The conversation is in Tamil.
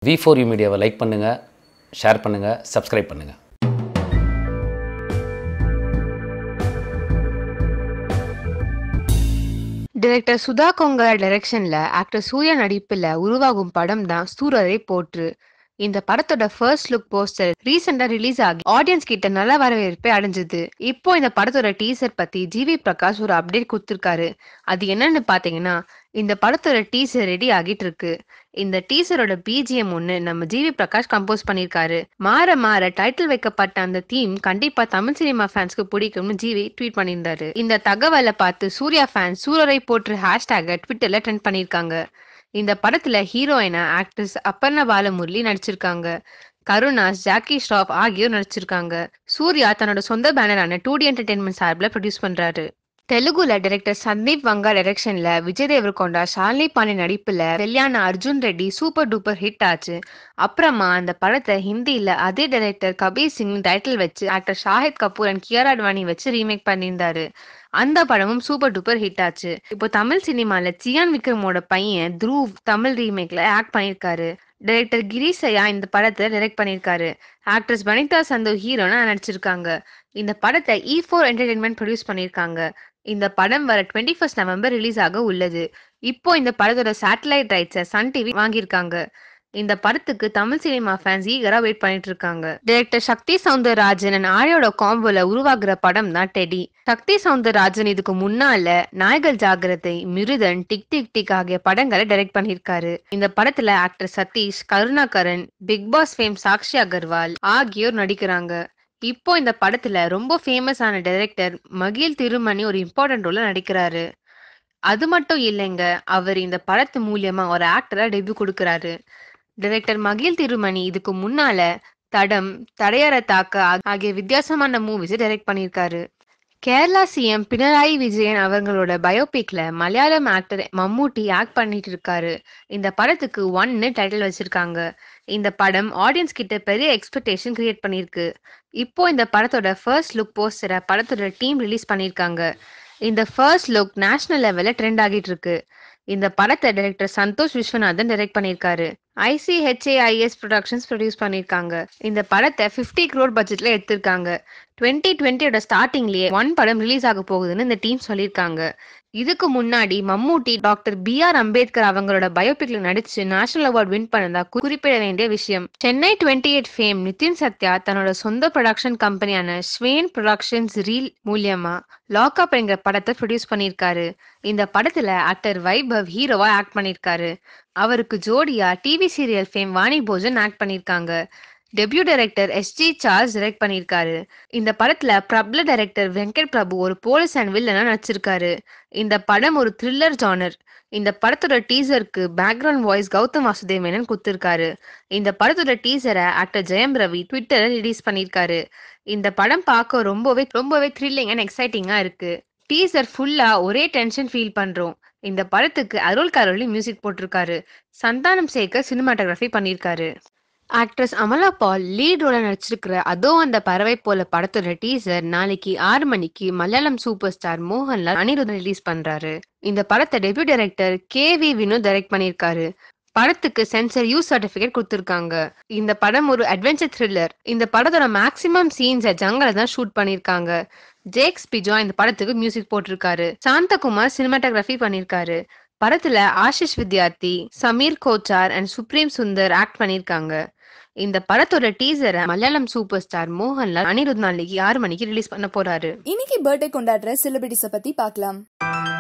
வி ஃபோர் யூ மீடியாவை லைக் பண்ணுங்கள் ஷேர் பண்ணுங்கள் சப்ஸ்கிரைப் பண்ணுங்கள் டைரக்டர் சுதா கொங்கர் டைரக்ஷன்ல ஆக்டர் சூர்யா நடிப்புல உருவாகும் படம் தான் சூரரை போற்று இந்த படத்தோட ஃபர்ஸ்ட் லுக் போஸ்டர் ரீசெண்டா ரிலீஸ் ஆகி ஆடியன்ஸ் கிட்ட நல்ல வரவேற்பை அடைஞ்சது இப்போ இந்த படத்தோட டீசர் பத்தி ஜிவி பிரகாஷ் ஒரு அப்டேட் கொடுத்திருக்காரு அது என்னன்னு பாத்தீங்கன்னா இந்த படத்தோட டீசர் ரெடி ஆகிட்டு இருக்கு இந்த டீசரோட பிஜிஎம் ஒன்னு நம்ம ஜிவி பிரகாஷ் கம்போஸ் பண்ணிருக்காரு மாற மாற டைட்டில் வைக்கப்பட்ட அந்த தீம் கண்டிப்பா தமிழ் சினிமா ஃபேன்ஸ்க்கு பிடிக்கும்னு ஜிவி ட்வீட் பண்ணியிருந்தாரு இந்த தகவலை பார்த்து சூர்யா ஃபேன்ஸ் சூரரை போற்று ஹேஷ்டேக ட்விட்டர்ல ட்ரெண்ட் பண்ணியிருக்காங்க இந்த படத்துல ஹீரோயினா ஆக்ட்ரஸ் அப்பர்ணா பாலமுரளி நடிச்சிருக்காங்க கருணாஸ் ஜாக்கி ஷ்ராஃப் ஆகியோர் நடிச்சிருக்காங்க சூர்யா தன்னோட சொந்த பேனரான டூ டி என்டர்டைன்மெண்ட் சார்பில் ப்ரொடியூஸ் பண்றாரு தெலுங்குல டைரக்டர் சந்தீப் வங்கா டைரக்ஷன்ல விஜய் தேவர்கொண்டா ஷாலினி பாண்டி நடிப்புல வெளியான Arjun Reddy super duper hit ஆச்சு அப்புறமா அந்த படத்தை ஹிந்தில அதே டைரக்டர் கபீர் சிங் டைட்டில் வச்சு ஆக்டர் ஷாஹித் கபூர் அண்ட் கியாரா அட்வானி வச்சு ரீமேக் பண்ணியிருந்தாரு அந்த படமும் சூப்பர் டூப்பர் ஹிட் ஆச்சு இப்போ தமிழ் சினிமால சியான் விக்ரமோட பையன் த்ரூவ் தமிழ் ரீமேக்ல ஆக்ட் பண்ணியிருக்காரு டைரக்டர் கிரீசையா இந்த படத்தை டைரக்ட் பண்ணியிருக்காரு ஆக்ட்ரஸ் வனிதா சந்து ஹீரோனா நடிச்சிருக்காங்க இந்த படத்தை இ ஃபோர் என்டர்டைன்மெண்ட் ப்ரொடியூஸ் பண்ணியிருக்காங்க இந்த படம் வர டுவெண்ட்டி ஃபர்ஸ்ட் நவம்பர் ரிலீஸ் ஆக உள்ளது இப்போ இந்த படத்தோட சேட்டலைட் ரைட்ஸை சன் டிவி வாங்கியிருக்காங்க இந்த படத்துக்கு தமிழ் சினிமா ஃபேன்ஸ் ஈகரா வெயிட் பண்ணிட்டு இருக்காங்க டைரக்டர் சக்தி சவுந்தரராஜன் and ஆர்யோட காம்போல உருவாகுற படம் தான் டெடி சக்தி சவுந்தரராஜன் இதுக்கு முன்னால Naaigal Jaakirathai Miruthan tik tik tik ஆகிய படங்களை டைரக்ட் பண்ணியிருக்காரு இந்த படத்துல actor Sathish Karunakaran Bigg Boss fame Sakshi Agarwal ஆகியோர் நடிக்கிறாங்க இப்போ இந்த படத்துல ரொம்ப ஃபேமஸான டைரக்டர் மகிழ் திருமணி ஒரு இம்பார்ட்டன்ட் ரோல்ல நடிக்கிறாரு அது மட்டும் இல்லைங்க அவர் இந்த படத்து மூலியமா ஒரு ஆக்டரா டெபியூ கொடுக்கறாரு டைரக்டர் மகிழ் திருமணி இதுக்கு முன்னால தடம் தடையற தாக்க ஆக- ஆகிய வித்தியாசமான மூவிஸ் டைரக்ட் பண்ணியிருக்காரு கேரளா சிஎம் பினராயி விஜயன் அவங்களோட பயோபிக்ல மலையாளம் ஆக்டர் மம்மூட்டி ஆக்ட் பண்ணிட்டு இருக்காரு இந்த படத்துக்கு ஒன்னு டைட்டில் வச்சிருக்காங்க இந்த படம் ஆடியன்ஸ் கிட்ட பெரிய எக்ஸ்பெக்டேஷன் கிரியேட் பண்ணிருக்கு இப்போ இந்த படத்தோட ஃபர்ஸ்ட் லுக் போஸ்டரை படத்தோட டீம் ரிலீஸ் பண்ணியிருக்காங்க இந்த ஃபர்ஸ்ட் லுக் நேஷனல் லெவல்ல ட்ரெண்ட் ஆகிட்டு இருக்கு இந்த படத்தை டைரக்டர் சந்தோஷ் விஸ்வநாதன் டைரக்ட் பண்ணியிருக்காரு ஐசிஹெச்ஏஐஎஸ் ப்ரொடக்ஷன்ஸ் ப்ரொடியூஸ் பண்ணியிருக்காங்க இந்த படத்தை 50 crore பட்ஜெட்ல எடுத்திருக்காங்க டுவெண்ட்டி டுவெண்ட்டியோட ஸ்டார்டிங்லயே ஒன் படம் ரிலீஸ் ஆக போகுதுன்னு இந்த டீம் சொல்லியிருக்காங்க இதுக்கு முன்னாடி Mammootty doctor B R Ambedkar அவங்களோட பயோபிக்ல நடிச்சு நேஷனல் அவார்ட் வின் பண்ணதா கு- குறிப்பிட வேண்டிய விஷயம் Chennai twenty eight fame Nithin Sathya தன்னோட சொந்த ப்ரொடக்ஷன் கம்பெனியான ஸ்வேன் ப்ரொடக்ஷன்ஸ் ரீல் மூலியமா லாக்அப் என்கிற படத்தை ப்ரொடியூஸ் பண்ணியிருக்காரு இந்த படத்துல ஆக்டர் வைபவ் ஹீரோவா ஆக்ட் பண்ணியிருக்காரு அவருக்கு ஜோடியா TV serial fame Vani Bhojan act பண்ணியிருக்காங்க debut director SG Charles direct பண்ணியிருக்காரு இந்த படத்துல பிரபல டைரக்டர் வெங்கட் பிரபு ஒரு போலீஸ் அண்ட் வில்லனா நடிச்சிருக்காரு இந்த படம் ஒரு த்ரில்லர் ஜானர் இந்த படத்தோட டீசருக்கு பேக்ரவுண்ட் வாய்ஸ் கௌதம் வாசுதேவ் மேனன் கொடுத்திருக்காரு இந்த படத்தோட டீசரை ஆக்டர் ஜெயம் ரவி ட்விட்டர்ல ரிலீஸ் பண்ணியிருக்காரு இந்த படம் பார்க்க ரொம்பவே ரொம்பவே த்ரில்லிங் அண்ட் எக்ஸைட்டிங்கா இருக்கு டீசர் ஃபுல்லா ஒரே டென்ஷன் ஃபீல் பண்றோம் இந்த படத்துக்கு அருள் கரோலி மியூசிக் போட்டிருக்காரு சந்தானம் சேகர் சினிமாட்டோகிராஃபி பண்ணியிருக்காரு ஆக்ட்ரஸ் அமலா பால் லீட் ரோல நடிச்சிருக்கிற அதோ அந்த பறவை போல படத்தோட டீசர் நாளைக்கு ஆறு மணிக்கு Malayalam super star Mohanlal Aniruddhan release பண்றாரு இந்த படத்தை debut director K V Vinoth direct பண்ணியிருக்காரு படத்துக்கு சென்சர் யூ சர்டிபிகேட் கொடுத்திருக்காங்க இந்த படம் ஒரு அட்வென்ச்சர் த்ரில்லர் இந்த படத்தோட மேக்ஸிமம் சீன்ஸை ஜங்கல தான் ஷூட் பண்ணியிருக்காங்க ஜேக்ஸ் பிஜா இந்த படத்துக்கு மியூசிக் போட்டிருக்காரு சாந்தகுமார் சினிமாட்டோகிராஃபி பண்ணியிருக்காரு படத்துல Ashish Vidyarthi Sameer Kochhar and supreme Sundar act பண்ணியிருக்காங்க இந்த படத்தோட டீசரை மலையாளம் சூப்பர் ஸ்டார் மோகன்லால் அனிருத் நாளைக்கு ஆறு மணிக்கு ரிலீஸ் பண்ண போறாரு இன்னைக்கு பர்த்டே கொண்டாடுற செலிபிரிட்டிஸ பத்தி பார்க்கலாம்